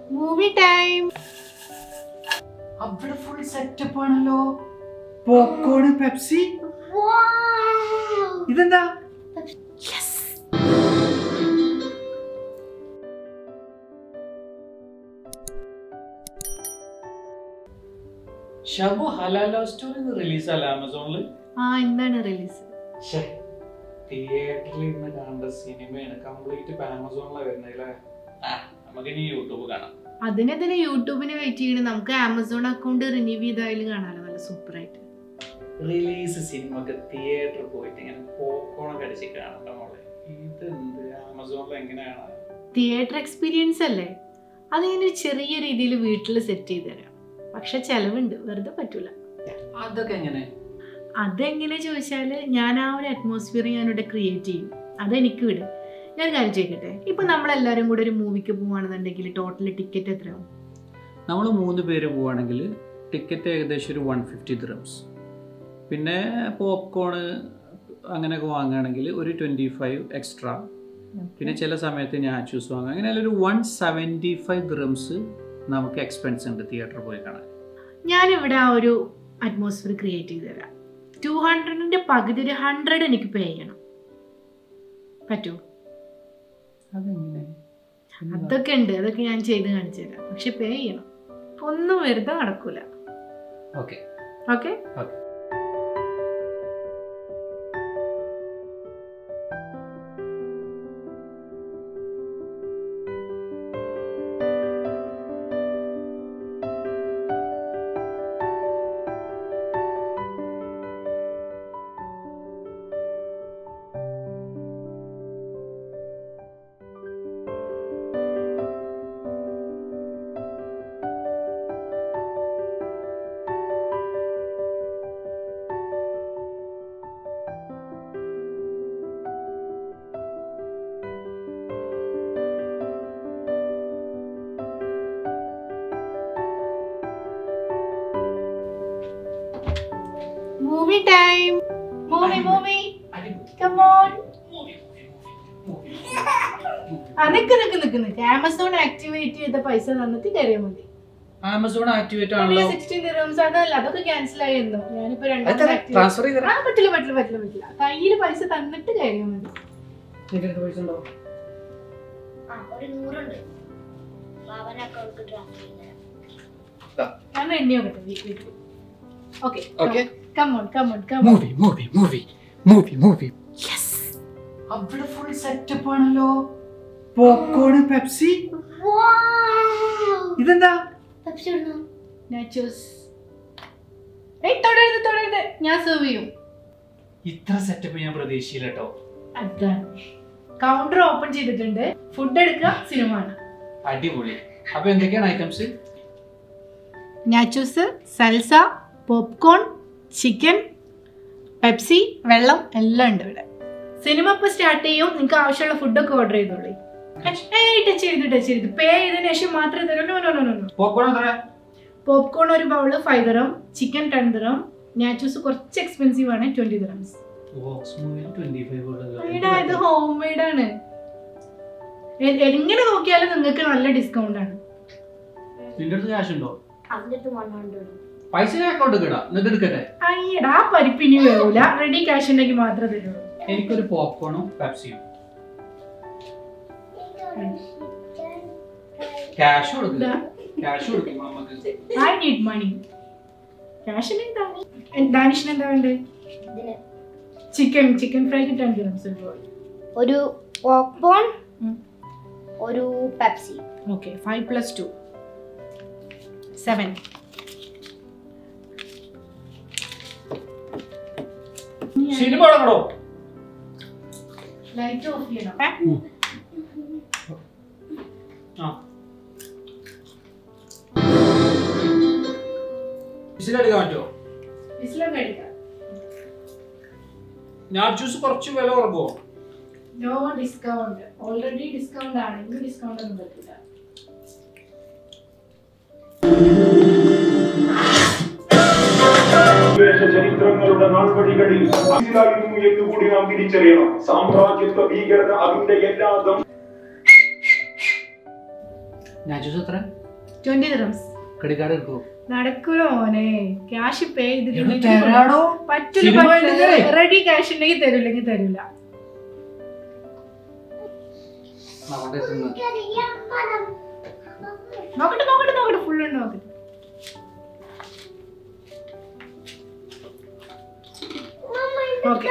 Movie time അവിടെ full setup ആണല്ലോ popcorn Pepsi ഇതെന്താ ഷബു ഹലാൽ ലവ് സ്റ്റോറി റിലീസ് അല്ല ആമസോണില് ആ എന്താണ് റിലീസ് തിയേറ്ററിൽ ഇരുന്ന് കാണേണ്ട സിനിമയാണ് കംപ്ലീറ്റ് ഇപ്പൊ ആമസോണിലാണ് വരുന്നത് നമുക്ക് ഇനി യൂട്യൂബ് കാണാം അതിനെ തന്നെ യൂട്യൂബിന് വെയിറ്റ് ചെയ്യണം നമുക്ക് ആമസോൺ അക്കൗണ്ട് റിന്യൂ ചെയ്തായാലും കാണാലോ നല്ല സൂപ്പർ ആയിട്ട് റിലീസ് സിനിമക്ക് തിയേറ്ററിൽ പോയിട്ട് ഇങ്ങനെ പോപ്കോണൊക്കെ അടിച്ച് കാണണ്ട മോളെ ഇതെന്ത് ആമസോണിൽ എങ്ങനെയാണ് തിയേറ്റർ എക്സ്പീരിയൻസ് അല്ലേ അതിങ്ങനെ ചെറിയ രീതിയിൽ വീട്ടിൽ സെറ്റ് ചെയ്ത് തരാം പക്ഷെ ചെലവുണ്ട് വെറുതെ പറ്റൂല അതൊക്കെ എങ്ങനെ അതെങ്ങനെ ചോദിച്ചാൽ ഞാൻ ആ ഒരു അറ്റ്മോസ്ഫിയർ ഞാനിവിടെ ക്രിയേറ്റ് ചെയ്യും അതെനിക്ക് വിട് ഞാൻ കാര്യം ചെയ്യട്ടെ ഇപ്പൊ നമ്മളെല്ലാവരും കൂടെ ഒരു മൂവിക്ക് പോവാണെന്നുണ്ടെങ്കിൽ ടോട്ടൽ ടിക്കറ്റ് എത്രയാവും നമ്മൾ മൂന്ന് പേര് പോവുകയാണെങ്കിൽ ടിക്കറ്റ് ഏകദേശം ഒരു വൺ ഫിഫ്റ്റി ദ്രംസ് പിന്നെ പോപ്കോണ് അങ്ങനെയൊക്കെ വാങ്ങുകയാണെങ്കിൽ ഒരു ട്വൻറ്റി ഫൈവ് എക്സ്ട്രാ പിന്നെ ചില സമയത്ത് ഞാൻ ചൂസ് വാങ്ങാം അങ്ങനെ ഒരു വൺ സെവൻറ്റി ഫൈവ് ദ്രംസ് നമുക്ക് എക്സ്പെൻസ് ഉണ്ട് തിയേറ്ററിൽ പോയി കാണാൻ ഞാനിവിടെ ആ ഒരു അറ്റ്മോസ്ഫിയർ ക്രിയേറ്റ് ചെയ്ത് തരാം ടു ഹൺഡ്രഡിന്റെ പകുതി ഒരു ഹൺഡ്രഡ് എനിക്ക് പേ ചെയ്യണം പറ്റുമോ അതെങ്ങനെ അതൊക്കെ ഉണ്ട് അതൊക്കെ ഞാൻ ചെയ്ത് കാണിച്ചു തരാം പക്ഷെ പേ ചെയ്യണം ഒന്നും വെറുതെ നടക്കൂല okay okay movie time movie movie come on ആ നിക്ക് നിക്ക് നിക്ക് നിക്ക് ആമസോൺ ആക്ടിവേറ്റ് ചെയ്ത പൈസ തന്നിട്ട് കയറിയാൽ മതി ആമസോൺ ആക്ടിവേറ്റ് ആണല്ലോ സിക്സ്റ്റീൻ ദിറംസ് അതല്ല അതൊക്കെ ക്യാൻസൽ ആയിരുന്നു ഞാനിപ്പോ രണ്ടാമത് activate- ട്രാൻസ്ഫർ ചെയ്തരാ ആ പറ്റില്ല പറ്റില്ല പറ്റില്ല പറ്റില്ല കയ്യിൽ പൈസ തന്നിട്ട് കയറിയാൽ മതി പൈസ ഉണ്ടോ ആ ഒരു നൂറുണ്ട് ബാബൻ അക്കൗണ്ട് ട്രാൻസ്ഫർ ചെയ്യുന്നത് ഞാൻ എണ്ണി നോക്കട്ടെ okay Okay. Come on come on come on movie movie movie movie movie അവിടെ ഫുൾ സെറ്റപ്പ് ആണല്ലോ പോപ്കോൺ പെപ്സി ഇതെന്താ പെപ്സി ഇടുന്നു നാച്ചോസ് ഏയ് തൊടരുത് തൊടരുത് ഞാൻ സെർവ് ചെയ്യും ഇത്ര സെറ്റപ്പ് ഞാൻ പ്രതീക്ഷയില്ല കേട്ടോ അതാണ് കൗണ്ടർ ഓപ്പൺ ചെയ്തിട്ടുണ്ട് ഫുഡ് എടുക്കുക സിനിമ കാണാം അടിപൊളി അപ്പൊ എന്തൊക്കെയാണ് items nachos salsa popcorn chicken Pepsi വെള്ളം എല്ലാം ഉണ്ട് ഇവിടെ സിനിമ ഇപ്പൊ സ്റ്റാർട്ട് ചെയ്യും നിങ്ങൾക്ക് ആവശ്യമുള്ള ഫുഡൊക്കെ ഓർഡർ ചെയ്തോളി ഏയ് ടച്ച് ചെയ്ത് ടച്ച് ചെയ്ത് പേ ചെയ്തതിനു ശേഷം മാത്രമേ തരൂ no no no no popcorn എത്ര പോപ്കോൺ ഒരു bowl five dirham chicken ten dirham nachos കുറച്ച് എക്സ്പെൻസീവ് ആണ് ട്വന്റി ദിറംസ് ബോക്സ് മൂവിൽ ട്വന്റി എടാ ഇത് ഹോം മെയ്ഡ് ആണ് എ- എങ്ങനെ നോക്കിയാലും നിങ്ങൾക്ക് നല്ല ഡിസ്കൗണ്ട് ആണ് നിന്റെ അടുത്ത് ക്യാഷ് ഉണ്ടോ അതിന്റെ അടുത്ത് വൺ ഹൺഡ്രഡ് പൈസ ഞാൻ അക്കൗണ്ട് കിടാം എന്നിട്ട് എടുക്കട്ടെ അയ്യടാ ആ പരിപ്പിനി വേവൂല റെഡി ക്യാഷ് ഉണ്ടെങ്കിൽ മാത്രമേ തരുള്ളൂ എനിക്കൊരു പോപ്കോണും പെപ്സിയും ക്യാഷ് കൊടുക്കില്ല ക്യാഷ് കൊടുക്കും നമുക്ക് ഐ നീഡ് മണി ക്യാഷ് ഉണ്ടെങ്കിൽ ഡാനിഷിന് എന്താ വേണ്ടത് ഇതിന് ചിക്കൻ ചിക്കൻ ഫ്രൈക്ക് ടെൻ ദിറംസ് ഒരു പോപ്കോൺ ഉം. ഒരു Pepsi okay five plus two seven സിനിമ തുടങ്ങണോ ലൈറ്റ് ഓഫ് ചെയ്യണം ആ വിസിലടിക്കാൻ പറ്റുമോ വിസിലൊക്കെ അടിക്കാം ഞാൻ ജ്യൂസ് കുറച്ച് വില കുറക്കുമോ നോ ഡിസ്കൗണ്ട് ഓൾറെഡി ഡിസ്കൗണ്ട് ആണ് ഇന്ന് ഡിസ്കൗണ്ട് ഒന്നും പറ്റില്ല വിദ്വേഷ ചരിത്രങ്ങളുടെ നാൾവഴികളിൽ മനസ്സിലായിരുന്നു എന്നുകൂടി നാം തിരിച്ചറിയണം സാമ്രാജ്യത്വ ഭീകരത അതിന്റെ എല്ലാ ദം- ഞാൻ ചോദിച്ചു എത്ര ട്വന്റി ദിറംസ് ക്രെഡിറ്റ് കാർഡ് എടുക്കുമോ നടക്കൂല മോനെ ക്യാഷ് പേ തരാടോ സിനിമ ഉണ്ടെങ്കിലേ. റെഡി ക്യാഷ് ഉണ്ടെങ്കിൽ തരൂല്ലെങ്കിൽ തരൂല നമ്മുടെ തിന്ന് നോക്കട്ടെ നോക്കട്ടെ നോക്കട്ടെ ഫുൾ ഉണ്ട് നോക്കട്ടെ ഓക്കെ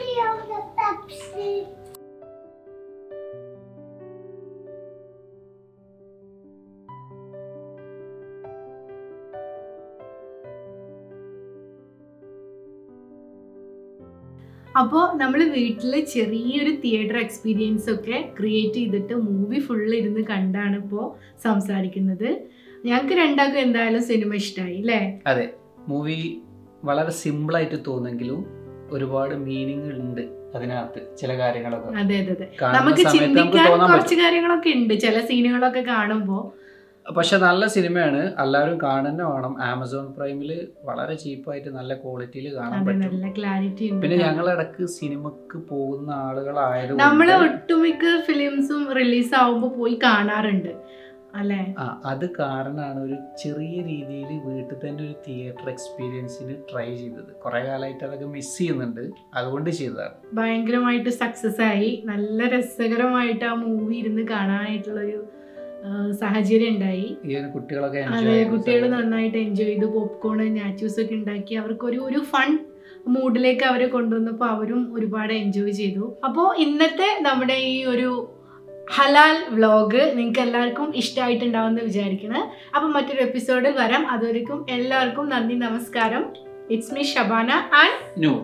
അപ്പോൾ നമ്മൾ വീട്ടിൽ ചെറിയൊരു തിയേറ്റർ എക്സ്പീരിയൻസ് ഒക്കെ ക്രിയേറ്റ് ചെയ്തിട്ട് മൂവി ഫുള്ള് ഇരുന്ന് കണ്ടാണ് ഇപ്പോൾ സംസാരിക്കുന്നത് ഞങ്ങൾക്ക് രണ്ടാൾക്കും എന്തായാലും സിനിമ ഇഷ്ടമായി അല്ലേ അതെ മൂവി വളരെ സിമ്പിളായിട്ട് തോന്നെങ്കിലും ഒരുപാട് മീനിങ് ഉണ്ട് അതിനകത്ത് ചില കാര്യങ്ങളൊക്കെ അതെ അതെ അതെ കാണുന്ന നമുക്ക് സമയത്ത് നമുക്ക് ചിന്തിക്കാൻ തോന്നാൻ കുറച്ച് പറ്റും കാര്യങ്ങളൊക്കെ ഉണ്ട് ചില സീനുകളൊക്കെ കാണുമ്പോൾ പക്ഷെ നല്ല സിനിമയാണ് എല്ലാവരും കാണുന്ന വേണം ആമസോൺ പ്രൈമിൽ വളരെ ചീപ്പായിട്ട് നല്ല ക്വാളിറ്റിയിൽ കാണാൻ അതെ പറ്റും നല്ല ക്ലാരിറ്റി ഉണ്ട് പിന്നെ ഞങ്ങൾ ഇടക്ക് സിനിമക്ക് പോകുന്ന ആളുകളായതുകൊണ്ട് നമ്മൾ ഒട്ടുമിക്ക ഫിലിംസും റിലീസ് ആവുമ്പോൾ പോയി കാണാറുണ്ട് അല്ലേ ആ അത് കാരണമാണ് ഒരു ചെറിയ രീതിയിൽ വീട്ടിൽ തന്നെ ഒരു തിയേറ്റർ എക്സ്പീരിയൻസിന് ട്രൈ ചെയ്തത് കുറെ കാലമായിട്ട് അതൊക്കെ മിസ് ചെയ്യുന്നുണ്ട് അതുകൊണ്ട് ചെയ്തതാണ് ഭയങ്കരമായിട്ട് സക്സസ് ആയി നല്ല രസകരമായിട്ട് ആ മൂവി ഇരുന്ന് കാണാനായിട്ടുള്ളൊരു ആ, സാഹചര്യം ഉണ്ടായി ഈ ഒരു കുട്ടികളൊക്കെ enjoy അതെ ചെയ്യുന്ന കുട്ടികൾ സമയത്ത് നന്നായിട്ട് എൻജോയ് ചെയ്തു പോപ്കോൺ നാച്ചൂസ് ഒക്കെ ഉണ്ടാക്കി അവർക്കൊരു ഒരു ഫൺ മൂഡിലേക്ക് അവരെ കൊണ്ടുവന്നപ്പോൾ അവരും ഒരുപാട് എൻജോയ് ചെയ്തു അപ്പോൾ ഇന്നത്തെ നമ്മുടെ ഈ ഒരു ഹലാൽ വ്ലോഗ് നിങ്ങൾക്ക് എല്ലാവർക്കും ഇഷ്ടമായിട്ടുണ്ടാവുമെന്ന് വിചാരിക്കുന്നത് അപ്പം മറ്റൊരു എപ്പിസോഡിൽ വരാം അതുവരെക്കും എല്ലാവർക്കും നന്ദി നമസ്കാരം it's me Shabana and Noor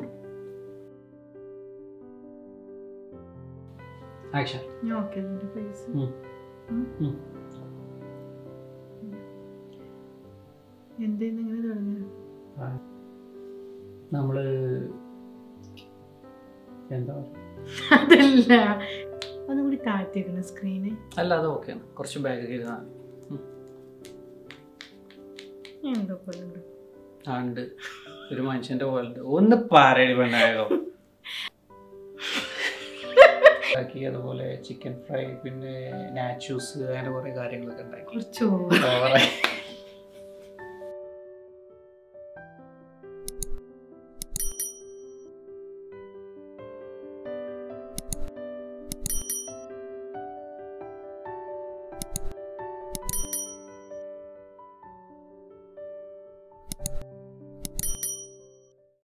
action ഞാൻ ഓക്കെ ഫേസ് ഉം. ഉം. എന്തേന്ന് ഇങ്ങനെ തുടങ്ങുക നമ്മള് എന്താ പറയുക അതല്ല ഒന്നും കൂടി താഴ്ത്തിയേക്കണം സ്ക്രീന് അല്ല അത് ഓക്കെയാണ് കുറച്ച് ബാഗ് ഇരുന്നാൽ എന്തോ പോലെ ഉണ്ട് ആ ഉണ്ട് ഒരു മനുഷ്യന്റെ പോലെ ഉണ്ട് ഒന്ന് പറയടി പെണ്ണായോ ഉണ്ടാക്കി അതുപോലെ ചിക്കൻ ഫ്രൈ പിന്നെ നാച്ചൂസ് അങ്ങനെ കുറെ കാര്യങ്ങളൊക്കെ ഉണ്ടാക്കി കുറച്ചോ ഓവറായി